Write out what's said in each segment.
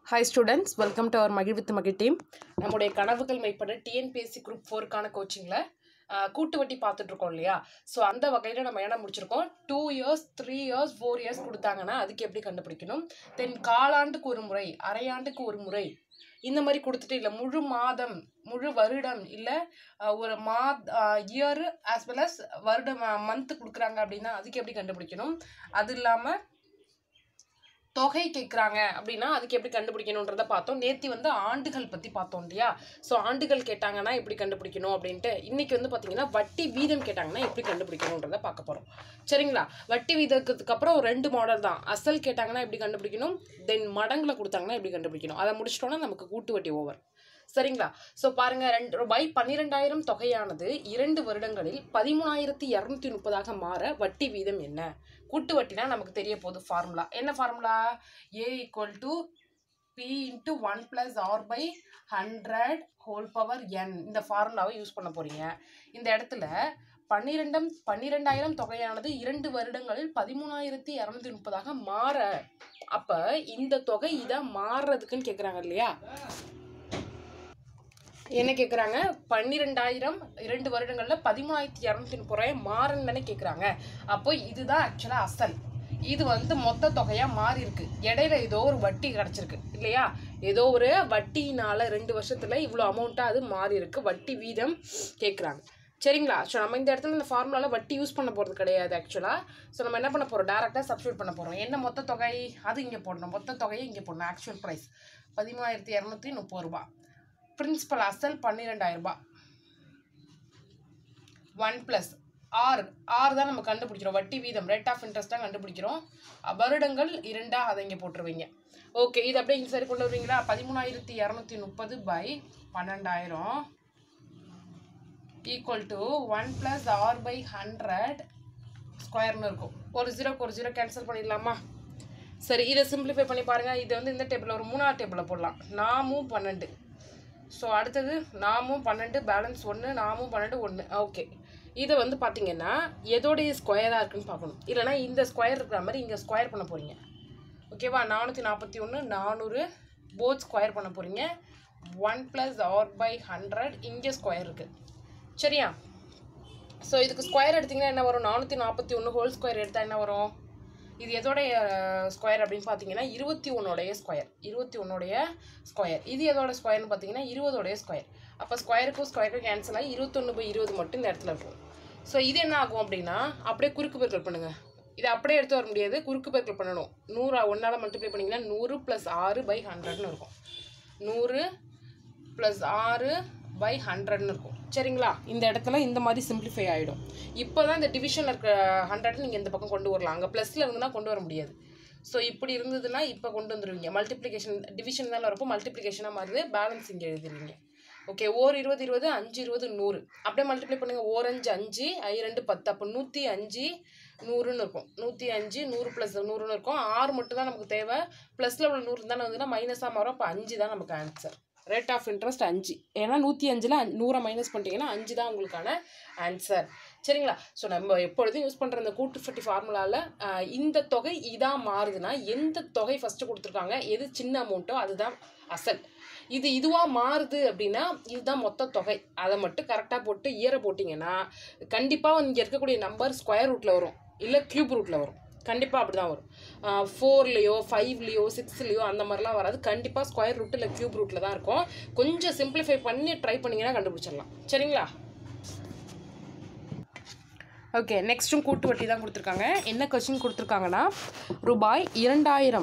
hi students welcome to our மகிழ் with மகிழ் team நம்முடைய கனவுகள் மெய்ப்பட டிஎன்பிஎஸ்சி குரூப் ஃபோருக்கான கோச்சிங்கில் கூட்டு வட்டி பார்த்துட்டு இருக்கோம் இல்லையா ஸோ அந்த வகையில் நம்ம என்ன முடிச்சிருக்கோம் two years three years four years கொடுத்தாங்கன்னா அதுக்கு எப்படி கண்டுபிடிக்கணும் தென் காலாண்டுக்கு ஒரு முறை அரையாண்டுக்கு ஒரு முறை இந்த மாதிரி கொடுத்துட்டு இல்லை முழு மாதம் முழு வருடம் இல்லை ஒரு மா இயர் ஆஸ் வெல் அஸ் வருடம் மந்த் கொடுக்குறாங்க அப்படின்னா அதுக்கு எப்படி கண்டுபிடிக்கணும் அது இல்லாமல் தொகை கேட்குறாங்க அப்படின்னா அதுக்கு எப்படி கண்டுபிடிக்கணுன்றத பார்த்தோம் நேத்தி வந்து ஆண்டுகள் பற்றி பார்த்தோம் இல்லையா ஸோ ஆண்டுகள் கேட்டாங்கன்னா எப்படி கண்டுபிடிக்கணும் அப்படின்ட்டு இன்னைக்கு வந்து பார்த்தீங்கன்னா வட்டி வீதம் கேட்டாங்கன்னா எப்படி கண்டுபிடிக்கணுன்றத பார்க்க போகிறோம் சரிங்களா வட்டி வீதத்துக்கு அப்புறம் ஒரு ரெண்டு மாடல் தான் அசல் கேட்டாங்கன்னா எப்படி கண்டுபிடிக்கணும் தென் மடங்கில் கொடுத்தாங்கன்னா எப்படி கண்டுபிடிக்கணும் அதை முடிச்சிட்டோன்னா நமக்கு கூட்டு வட்டி ஓவர் சரிங்களா ஸோ பாருங்க ரெண்டு ரூபாய் பன்னிரெண்டாயிரம் தொகையானது இரண்டு வருடங்களில் பதிமூணாயிரத்தி இரநூத்தி முப்பதாக மாற வட்டி வீதம் என்ன கூட்டு வட்டினா நமக்கு தெரிய போகுது ஃபார்முலா என்ன formula A equal to B into one plus R by hundred whole power N இந்த ஃபார்முலாவை யூஸ் பண்ண போறீங்க இந்த இடத்துல பன்னிரெண்டும் பன்னிரெண்டாயிரம் தொகையானது இரண்டு வருடங்களில் பதிமூணாயிரத்தி இரநூத்தி முப்பதாக மாற அப்போ இந்த தொகை இதை மாறுறதுக்குன்னு கேட்குறாங்க இல்லையா என்ன கேட்குறாங்க பன்னிரெண்டாயிரம் இரண்டு வருடங்களில் பதிமூணாயிரத்தி இரநூத்தி முப்பது ரூபாய் மாறன்னு தானே கேட்குறாங்க அப்போ இதுதான் ஆக்சுவலாக அசல் இது வந்து மொத்த தொகையாக மாறி இருக்கு இடையில ஏதோ ஒரு வட்டி கிடச்சிருக்கு இல்லையா ஏதோ ஒரு வட்டினால ரெண்டு வருஷத்தில் இவ்வளோ அமௌண்ட்டாக அது மாறி இருக்கு வட்டி வீதம் கேட்குறாங்க சரிங்களா ஸோ நம்ம இந்த இடத்துல இந்த ஃபார்முலாவில் வட்டி யூஸ் பண்ண போகிறது கிடையாது ஆக்சுவலாக ஸோ நம்ம என்ன பண்ண போகிறோம் டேரெக்டாக சப்ஸ்டியூட் பண்ண போகிறோம் என்ன மொத்த தொகை அது இங்கே போடணும் மொத்த தொகையை இங்கே போடணும் ஆக்சுவல் ப்ரைஸ் பதிமூணாயிரத்தி இரநூத்தி முப்பது ரூபா பிரின்சிபல் அசல் பன்னிரெண்டாயிரம் ரூபாய் ஒன் ப்ளஸ் ஆர் ஆர் தான் நம்ம கண்டுபிடிக்கிறோம் வட்டி வீதம் ரேட் ஆஃப் இன்ட்ரெஸ்ட் தான் கண்டுபிடிக்கிறோம் வருடங்கள் இரண்டா அதை இங்கே போட்டுருவீங்க ஓகே இது அப்படியே இங்கே சரி கொண்டு வருவீங்களா பதிமூணாயிரத்தி இரநூத்தி முப்பது பை பன்னெண்டாயிரம் equal to one plus R by hundred ஸ்கொயர்னு இருக்கும் ஒரு ஜீரோக்கு ஒரு ஜீரோ கேன்சல் பண்ணிடலாமா சரி இதை சிம்பிளிஃபை பண்ணி பாருங்கள் இது வந்து இந்த டேபிளில் ஒரு மூணாவது டேபிளில் போடலாம் நாமும் பன்னெண்டு ஸோ அடுத்தது நாமும் பன்னெண்டு பேலன்ஸ் ஒன்று நாமும் பன்னெண்டு ஒன்று ஓகே இதை வந்து பார்த்தீங்கன்னா எதோடைய ஸ்கொயராக இருக்குன்னு பார்க்கணும் இல்லைனா இந்த ஸ்கொயர் இருக்கிற மாதிரி இங்கே ஸ்கொயர் பண்ண போகிறீங்க ஓகேவா நானூற்றி நாற்பத்தி ஒன்று நானூறு போத் ஸ்கொயர் பண்ண போகிறீங்க one plus R by hundred இங்கே ஸ்கொயர் இருக்குது சரியா ஸோ இதுக்கு ஸ்கொயர் எடுத்திங்கன்னா என்ன வரும் நானூற்றி நாற்பத்தி ஒன்று ஹோல் ஸ்கொயர் எடுத்தால் என்ன வரும் இது எதோடைய ஸ்கொயர் அப்படின்னு பார்த்தீங்கன்னா இருபத்தி ஒன்னோடைய ஸ்கொயர் இருபத்தி ஒன்னோடைய ஸ்கொயர் இது எதோட ஸ்கொயர்னு பார்த்தீங்கன்னா இருபதோடைய ஸ்கொயர் அப்போ ஸ்கொயருக்கும் ஸ்கொயருக்கும் கேன்சல் ஆகி இருபத்தொன்று பை இருபது மட்டும் இந்த இடத்துல இருக்கும் ஸோ இது என்ன ஆகும் அப்படின்னா அப்படியே குறுக்கு பெருக்கல் பண்ணுங்கள் இதை அப்படியே எடுத்து வர முடியாது குறுக்கு பெருக்கல் பண்ணணும் நூறு ஒன்றால் மல்டிப்ளை பண்ணிங்கன்னா நூறு ப்ளஸ் ஆறு பை ஹண்ட்ரட்னு இருக்கும் நூறு ப்ளஸ் ஆறு பை ஹண்ட்ரட்னு இருக்கும் சரிங்களா இந்த இடத்துல இந்த மாதிரி சிம்பிளிஃபை ஆகிடும் இப்போ தான் இந்த டிவிஷனில் இருக்க ஹண்ட்ரட் நீங்கள் இந்த பக்கம் கொண்டு வரலாம் அங்கே ப்ளஸில் இருந்துன்னா கொண்டு வர முடியாது ஸோ இப்படி இருந்ததுன்னா இப்போ கொண்டு வந்துடுவீங்க மல்டிப்ளிகேஷன் டிவிஷன் தான் வரப்போ மல்டிப்ளிகேஷனாக மாறுது பேலன்ஸ் இங்கே எழுதிடுவீங்க ஓகே ஓர் இருபது இருபது அஞ்சு இருபது நூறு அப்படியே மல்டிப்ளை பண்ணுங்கள் ஓர் அஞ்சு அஞ்சு ஐ ரெண்டு பத்து அப்போ நூற்றி அஞ்சு நூறுன்னு இருக்கும் நூற்றி அஞ்சு நூறு ப்ளஸ் நூறுன்னு இருக்கும் ஆறு மட்டும் தான் நமக்கு தேவை ப்ளஸில் உள்ள நூறு தானே வந்துன்னா மைனஸாக மாறும் அப்போ அஞ்சு தான் நமக்கு ஆன்சர் ரேட் ஆஃப் இன்ட்ரெஸ்ட் அஞ்சு ஏன்னா நூற்றி அஞ்சில் நூறை மைனஸ் பண்ணிட்டீங்கன்னா அஞ்சு தான் உங்களுக்கான ஆன்சர் சரிங்களா ஸோ நம்ம எப்பொழுதும் யூஸ் பண்ணுற இந்த கூட்டு ஃபட்டி ஃபார்முலாவில் இந்த தொகை இதாக மாறுதுன்னா எந்த தொகை ஃபஸ்ட்டு கொடுத்துருக்காங்க எது சின்ன அமௌண்ட்டோ அதுதான் அசல் இது இதுவாக மாறுது அப்படின்னா இதுதான் மொத்த தொகை அதை மட்டும் கரெக்டாக போட்டு இயரை போட்டிங்கன்னா கண்டிப்பாக இங்கே இருக்கக்கூடிய நம்பர் ஸ்கொயர் ரூட்டில் வரும் இல்லை க்யூப் ரூட்டில் வரும் கண்டிப்பாக அப்படி தான் வரும் ஃபோர்லேயோ ஃபைவ்லேயோ சிக்ஸ்லேயோ அந்த மாதிரிலாம் வராது கண்டிப்பாக ஸ்கொயர் ரூட் இல்லை க்யூப் ரூட்டில் தான் இருக்கும் கொஞ்சம் சிம்பிளிஃபை பண்ணி ட்ரை பண்ணிங்கன்னா கண்டுபிடிச்சிடலாம் சரிங்களா ஓகே நெக்ஸ்ட்டும் கூட்டு வட்டி தான் கொடுத்துருக்காங்க என்ன கொஸ்டின் கொடுத்துருக்காங்கன்னா ரூபாய் இரண்டாயிரம்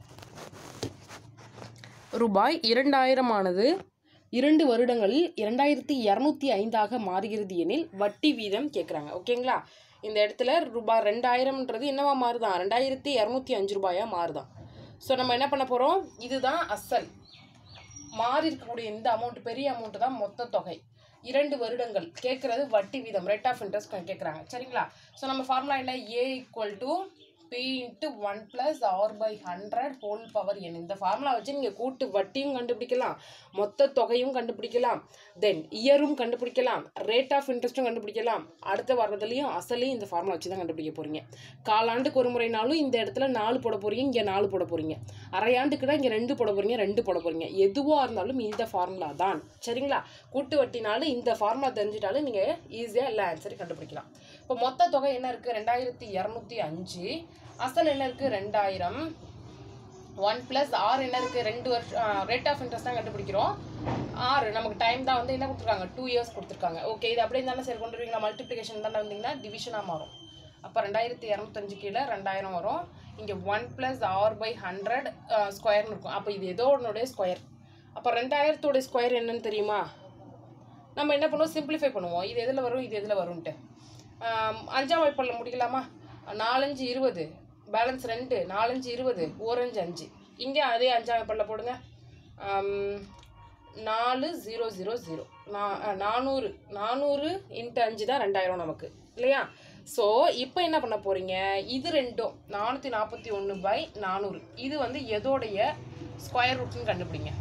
ரூபாய் இரண்டாயிரமானது இரண்டு வருடங்களில் இரண்டாயிரத்தி இரநூத்தி ஐந்தாக மாறுகிறது எனில் வட்டி வீதம் கேட்குறாங்க ஓகேங்களா இந்த இடத்துல ரூபாய் ரெண்டாயிரம்ன்றது என்னவா மாறுதான் ரெண்டாயிரத்தி இரநூத்தி அஞ்சு ரூபாயாக மாறுதான் ஸோ நம்ம என்ன பண்ண போகிறோம் இதுதான் அசல் மாறி இருக்கக்கூடிய இந்த அமௌண்ட் பெரிய அமௌண்ட் தான் மொத்த தொகை இரண்டு வருடங்கள் கேட்குறது வட்டி வீதம் ரேட் ஆஃப் இன்ட்ரெஸ்ட் கேட்குறாங்க சரிங்களா ஸோ நம்ம ஃபார்முலா என்ன A equal to B into one plus R by hundred whole power N இந்த ஃபார்முலா வச்சு நீங்கள் கூட்டு வட்டியும் கண்டுபிடிக்கலாம் மொத்த தொகையும் கண்டுபிடிக்கலாம் தென் இயரும் கண்டுபிடிக்கலாம் ரேட் ஆஃப் இன்ட்ரெஸ்ட்டும் கண்டுபிடிக்கலாம் அடுத்த வர்றதுலையும் அசலையும் இந்த ஃபார்முலா வச்சு தான் கண்டுபிடிக்க போகிறீங்க காலாண்டுக்கு ஒரு முறைனாலும் இந்த இடத்துல நாலு போட போகிறீங்க இங்கே நாலு போட போகிறீங்க அரையாண்டுக்குனா இங்கே ரெண்டு போட போகிறீங்க ரெண்டு போட போகிறீங்க எதுவாக இருந்தாலும் இந்த ஃபார்முலா தான் சரிங்களா கூட்டு வட்டினாலும் இந்த ஃபார்முலா தெரிஞ்சிட்டாலும் நீங்கள் ஈஸியாக எல்லா ஆன்சரையும் கண்டுபிடிக்கலாம் இப்போ மொத்த தொகை என்ன இருக்குது ரெண்டாயிரத்தி இரநூத்தி அஞ்சு அசல் என்ன இருக்குது ரெண்டாயிரம் ஒன் ப்ளஸ் ஆர் என்ன இருக்குது ரெண்டு வருஷம் ரேட் ஆஃப் இன்ட்ரெஸ்ட் தான் கண்டுபிடிக்கிறோம் ஆறு நமக்கு டைம் தான் வந்து என்ன கொடுத்துருக்காங்க டூ இயர்ஸ் கொடுத்துருக்காங்க ஓகே இது அப்படியே தானே சரி கொண்டு வருவீங்களா மல்டிப்ளிகேஷன் தானே வந்தீங்கன்னா டிவிஷனாக மாறும் அப்போ ரெண்டாயிரத்தி இரநூத்தஞ்சு கீழே ரெண்டாயிரம் வரும் இங்கே one plus R by hundred ஸ்கொயர்னு இருக்கும் அப்போ இது ஏதோ ஒன்றுடைய ஸ்கொயர் அப்போ ரெண்டாயிரத்தோடைய ஸ்கொயர் என்னன்னு தெரியுமா நம்ம என்ன பண்ணுவோம் சிம்பிளிஃபை பண்ணுவோம் இது எதில் வரும் இது எதில் வரும்ன்ட்டு ஆம், அஞ்சாம் வாய்ப்பாடில் முடிக்கலாமா நாலஞ்சு இருபது பேலன்ஸ் ரெண்டு நாலஞ்சு இருபது ஓரஞ்சு அஞ்சு இங்கே அதே அஞ்சாம் வாய்ப்பாடில் போடுங்க ஆம், நாலு ஜீரோ ஜீரோ ஜீரோ நா அஹ், நானூறு நானூறு இன்ட்டு அஞ்சு தான் ரெண்டாயிரம் நமக்கு இல்லையா ஸோ இப்போ என்ன பண்ண போகிறீங்க இது ரெண்டும் நானூற்றி நாற்பத்தி ஒன்று பை நானூறு இது வந்து எதோடைய ஸ்கொயர் ரூட்னு கண்டுபிடிங்க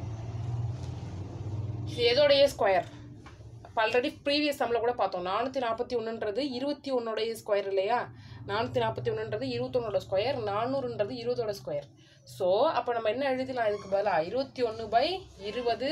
இது எதோடைய ஸ்கொயர் இப்போ ஆல்ரெடி ப்ரீவியஸ் சம்மில் கூட பார்த்தோம் நானூற்றி நாற்பத்தி ஒன்றுன்றது இருபத்தி ஒன்னோடைய ஸ்கொயர் இல்லையா நானூற்றி நாற்பத்தி ஒன்றுன்றது இருபத்தொன்னோட ஸ்கொயர் நானூறுன்றது இருபதோட ஸ்கொயர் ஸோ அப்போ நம்ம என்ன எழுதலாம் இதுக்கு பதிலாக இருபத்தி ஒன்று பை இருபது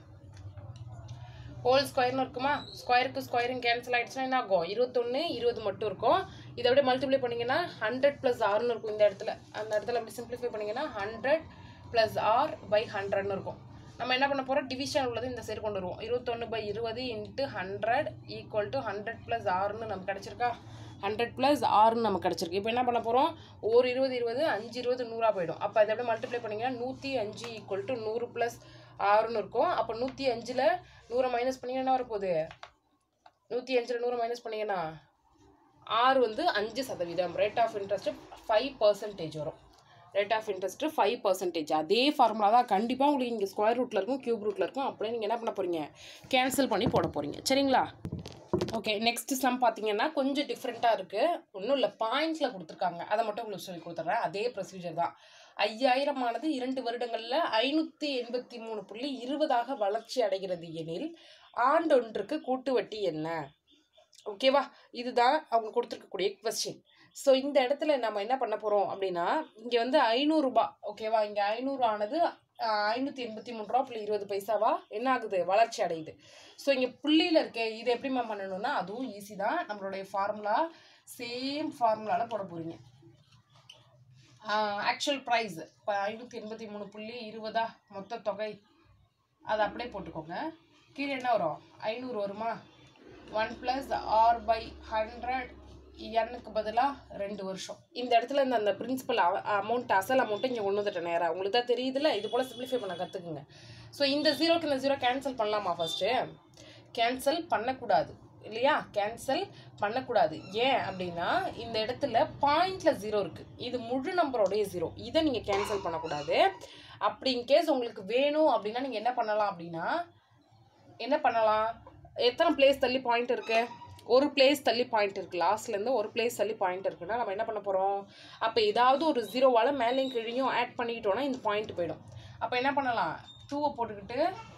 ஹோல் ஸ்கொயர்னு இருக்குமா ஸ்கொயருக்கு ஸ்கொயரும் கேன்சல் ஆயிடுச்சுன்னா என்ன ஆகும் இருபத்தொன்று இருபது மட்டும் இருக்கும் இதை அப்படியே மல்டிப்ளை பண்ணிங்கன்னா ஹண்ட்ரட் ப்ளஸ் ஆர்னு இருக்கும் இந்த இடத்துல அந்த இடத்துல அப்படி சிம்பிளிஃபை பண்ணிங்கன்னா ஹண்ட்ரட் ப்ளஸ் ஆர் பை ஹண்ட்ரட்னு இருக்கும் நம்ம என்ன பண்ண போகிறோம் டிவிஷன் உள்ளது இந்த சைடு கொண்டு வருவோம் இருபத்தொன்று பை இருபது into hundred equal to hundred plus ஆறுன்னு நமக்கு கிடச்சிருக்கா ஹண்ட்ரட் ப்ளஸ் ஆறுன்னு நமக்கு கிடச்சிருக்கு இப்போ என்ன பண்ண போகிறோம் ஒரு இருபது இருபது அஞ்சு இருபது நூறாக போயிடும் அப்போ அதை அப்படியே மல்டிப்ளை பண்ணிங்கன்னா நூற்றி அஞ்சு ஈக்குவல் டு நூறு ப்ளஸ் ஆறுன்னு இருக்கும் அப்போ நூற்றி அஞ்சில் நூறை மைனஸ் பண்ணிங்கன்னா என்ன வரப்போகுது நூற்றி அஞ்சில் நூறு மைனஸ் பண்ணிங்கன்னா ஆறு வந்து அஞ்சு சதவீதம் rate of interest five percentage வரும் rate of interest five percentage அதே ஃபார்முலா தான் கண்டிப்பாக உங்களுக்கு இங்கே ஸ்கொயர் ரூட்டில் இருக்கும் கியூப் ரூட்டில் இருக்கும் அப்படியே நீங்கள் என்ன பண்ண போகிறீங்க கேன்சல் பண்ணி போட போகிறீங்க சரிங்களா ஓகே நெக்ஸ்ட் சம் பார்த்தீங்கன்னா கொஞ்சம் டிஃப்ரெண்ட்டாக இருக்குது ஒன்றும் இல்லை பாயிண்ட்ஸில் கொடுத்துருக்காங்க அதை மட்டும் உங்களுக்கு சொல்லி கொடுத்துட்றேன் அதே ப்ரொசீஜர் தான் ஐயாயிரம் ஆனது இரண்டு வருடங்களில் ஐநூற்றி எண்பத்தி மூணு புள்ளி இருபதாக வளர்ச்சி அடைகிறது எனில் ஆண்டொன்றுக்கு கூட்டு வட்டி என்ன ஓகேவா இதுதான் அவங்க கொடுத்துருக்கக்கூடிய கொஸ்டின் ஸோ இந்த இடத்துல நம்ம என்ன பண்ண போகிறோம் அப்படின்னா இங்கே வந்து ஐநூறுரூபா ஓகேவா இங்கே ஐநூறு ஆனது ஐநூற்றி எண்பத்தி மூணு ரூபா புள்ளி இருபது பைசாவா என்ன ஆகுது வளர்ச்சி அடையுது ஸோ இங்கே புள்ளியில் இருக்க இது எப்படிம்மா பண்ணணும்னா அதுவும் ஈஸி தான் நம்மளுடைய ஃபார்முலா சேம் ஃபார்முலாவில் போட போகிறீங்க ஆக்சுவல் ப்ரைஸ் இப்போ ஐநூற்றி எண்பத்தி மூணு புள்ளி இருபதா மொத்த தொகை அதை அப்படியே போட்டுக்கோங்க கீழே என்ன வரும் ஐநூறு வருமா one plus R by hundred எண்ணுக்கு பதிலாக ரெண்டு வருஷம் இந்த இடத்துல இந்த அந்த பிரின்சிபல் அமௌண்ட் அசல் அமௌண்ட்டை இங்கே கொண்டு வந்துட்டேன் நேராக உங்களுக்கு தான் தெரியுதுல்ல இது போல் சிம்பிளிஃபை பண்ண கற்றுக்குங்க ஸோ இந்த ஜீரோக்கு இந்த ஜீரோ கேன்சல் பண்ணலாமா ஃபஸ்ட்டு கேன்சல் பண்ணக்கூடாது இல்லையா கேன்சல் பண்ணக்கூடாது ஏன் அப்படின்னா இந்த இடத்துல பாயிண்ட்ல ஜீரோ இருக்கு இது முழு நம்பரோடைய ஜீரோ இதை நீங்கள் கேன்சல் பண்ணக்கூடாது அப்படி இன்கேஸ் உங்களுக்கு வேணும் அப்படின்னா நீங்கள் என்ன பண்ணலாம் அப்படின்னா என்ன பண்ணலாம் எத்தனை பிளேஸ் தள்ளி பாயிண்ட் இருக்கு ஒரு பிளேஸ் தள்ளி பாயிண்ட் இருக்கு லாஸ்ட்லேருந்து ஒரு பிளேஸ் தள்ளி பாயிண்ட் இருக்குன்னா நம்ம என்ன பண்ண போகிறோம் அப்போ ஏதாவது ஒரு ஜீரோவால் மேலேயும் கீழையும் ஆட் பண்ணிக்கிட்டோன்னா இந்த பாயிண்ட் போயிடும் அப்போ என்ன பண்ணலாம் டூவை போட்டுக்கிட்டு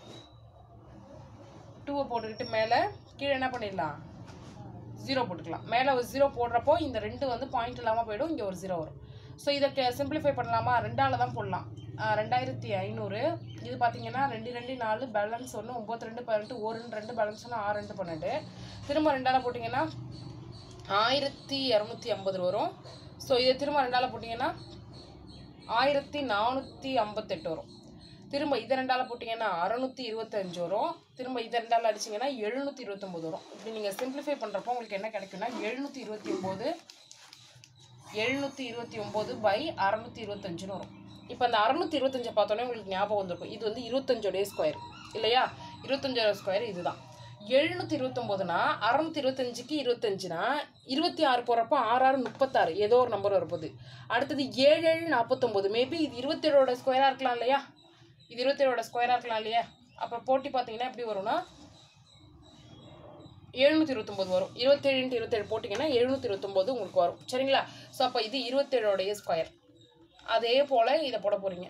டூவை போட்டுக்கிட்டு மேலே கீழே என்ன பண்ணிடலாம் ஜீரோ போட்டுக்கலாம் மேலே ஒரு ஜீரோ போடுறப்போ இந்த ரெண்டு வந்து பாயிண்ட் இல்லாமல் போயிடும் இங்கே ஒரு ஜீரோ வரும் ஸோ இதை சிம்பிளிஃபை பண்ணலாமா ரெண்டால தான் போடலாம் ஆஹ் ரெண்டாயிரத்தி ஐநூறு இது பார்த்தீங்கன்னா ரெண்டு ரெண்டு நாலு பேலன்ஸ் ஒன்று ஒம்பது ரெண்டு பதினெட்டு ஒரு ரெண்டு ரெண்டு பேலன்ஸ் ஒன்று ஆறு ரெண்டு பன்னெண்டு திரும்ப ரெண்டால போட்டிங்கன்னா ஆயிரத்தி இரநூத்தி ஐம்பது வரும் ஸோ இதை திரும்ப ரெண்டால போட்டிங்கன்னா ஆயிரத்தி நானூற்றி ஐம்பத்தெட்டு வரும் திரும்ப இதை ரெண்டால போட்டிங்கன்னா அறநூற்றி இருபத்தஞ்சு வரும் திரும்ப இதை ரெண்டால அடிச்சிங்கன்னா எழுநூற்றி இருபத்தொம்போது வரும் இப்படி நீங்கள் சிம்பிளிஃபை பண்ணுறப்போ உங்களுக்கு என்ன கிடைக்கும்னா எழுநூற்றி இருபத்தி ஒம்பது எழுநூற்றி இருபத்தி ஒம்பது பை அறநூற்றி இருபத்தஞ்சுன்னு வரும் இப்போ அந்த அறநூற்றி இருபத்தஞ்சை பார்த்தோன்னே உங்களுக்கு ஞாபகம் வந்திருக்கும் இது வந்து இருபத்தஞ்சோடைய ஸ்கொயர் இல்லையா இருபத்தஞ்சோட ஸ்கொயர் இதுதான் எழுநூற்றி இருபத்தொம்போதுனா அறநூற்றி இருபத்தஞ்சுக்கு இருபத்தஞ்சுனா இருபத்தி ஆறு போகிறப்போ ஆறு ஆறு முப்பத்தாறு ஏதோ ஒரு நம்பர் வரப்போகுது அடுத்தது ஏழு ஏழு நாற்பத்தொம்போது மேபி இது இருபத்தேழோட ஸ்கொயராக இருக்கலாம் இல்லையா இது இருபத்தேழோட ஸ்கொயராக இருக்கலாம் இல்லையா அப்போ போட்டி பார்த்தீங்கன்னா எப்படி வரும்னா எழுநூற்றி இருபத்தொம்போது வரும் இருபத்தேழு இன்ட்டு இருபத்தேழு போட்டிங்கன்னா எழுநூற்றி இருபத்தொம்போது உங்களுக்கு வரும் சரிங்களா ஸோ அப்போ இது இருபத்தேழோடைய ஸ்கொயர் அதே போல் இதை போட போகிறீங்க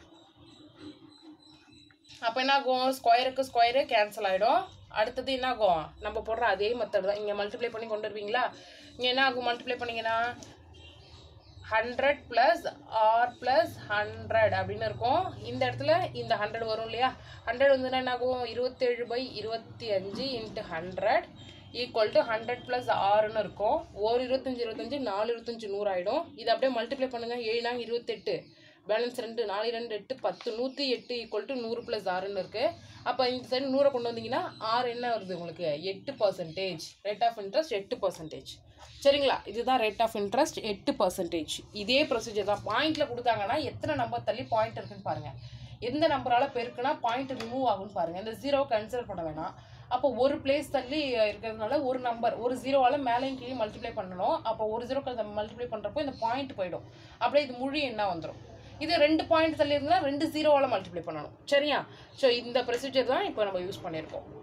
அப்போ என்ன ஆகும் ஸ்கொயருக்கு ஸ்கொயரு கேன்சல் ஆகிடும் அடுத்தது என்ன ஆகும் நம்ம போடுற அதே மெத்தட் தான் இங்கே மல்டிப்ளை பண்ணி கொண்டு வருவீங்களா இங்கே என்ன ஆகும் மல்டிப்ளை பண்ணிங்கன்னா hundred plus R plus hundred அப்படின்னு இருக்கும் இந்த இடத்துல இந்த ஹண்ட்ரட் வரும் இல்லையா ஹண்ட்ரட் வந்து என்ன ஆகும் இருபத்தேழு பை இருபத்தி அஞ்சு into hundred equal to hundred plus ஆறுன்னு இருக்கும் ஒரு இருபத்தஞ்சி இருபத்தஞ்சி நாலு இருபத்தஞ்சி நூறு ஆகிடும் இதை அப்படியே மல்டிப்ளை பண்ணுங்கள் ஏழாங்க இருபத்தெட்டு பேலன்ஸ் ரெண்டு நாலு ரெண்டு எட்டு பத்து நூற்றி எட்டு ஈக்குவல் டு நூறு ப்ளஸ் ஆறுன்னு இருக்குது அப்போ இந்த சைடு நூறை கொண்டு வந்தீங்கன்னா ஆறு என்ன வருது உங்களுக்கு எட்டு பர்சன்டேஜ் ரேட் ஆஃப் இன்ட்ரெஸ்ட் எட்டு பர்சன்டேஜ் சரிங்களா இதுதான் ரேட் ஆஃப் இன்ட்ரெஸ்ட் எட்டு பர்சன்டேஜ் இதே ப்ரொசீஜர் தான் பாயிண்ட்டில் கொடுத்தாங்கன்னா எத்தனை நம்பர் தள்ளி பாயிண்ட் இருக்குன்னு பாருங்கள் எந்த நம்பரால் பெருக்குனா பாயிண்ட் ரிமூவ் ஆகும்னு பாருங்கள் இந்த ஜீரோ கன்சிடர் பண்ண வேணாம் அப்போ ஒரு பிளேஸ் தள்ளி இருக்கிறதுனால ஒரு நம்பர் ஒரு ஜீரோவால் மேலேயும் கீழே மல்டிப்ளை பண்ணணும் அப்போ ஒரு ஜீரோக்கு மல்டிப்ளை பண்ணுறப்போ இந்த பாயிண்ட் போயிடும் அப்படியே இது முழு என்ன வந்துடும் இது ரெண்டு பாயிண்ட் தள்ளி இருந்தால் ரெண்டு ஜீரோவால் மல்டிப்ளை பண்ணணும் சரியா ஸோ இந்த ப்ரொசீஜர் தான் இப்போ நம்ம யூஸ் பண்ணியிருக்கோம்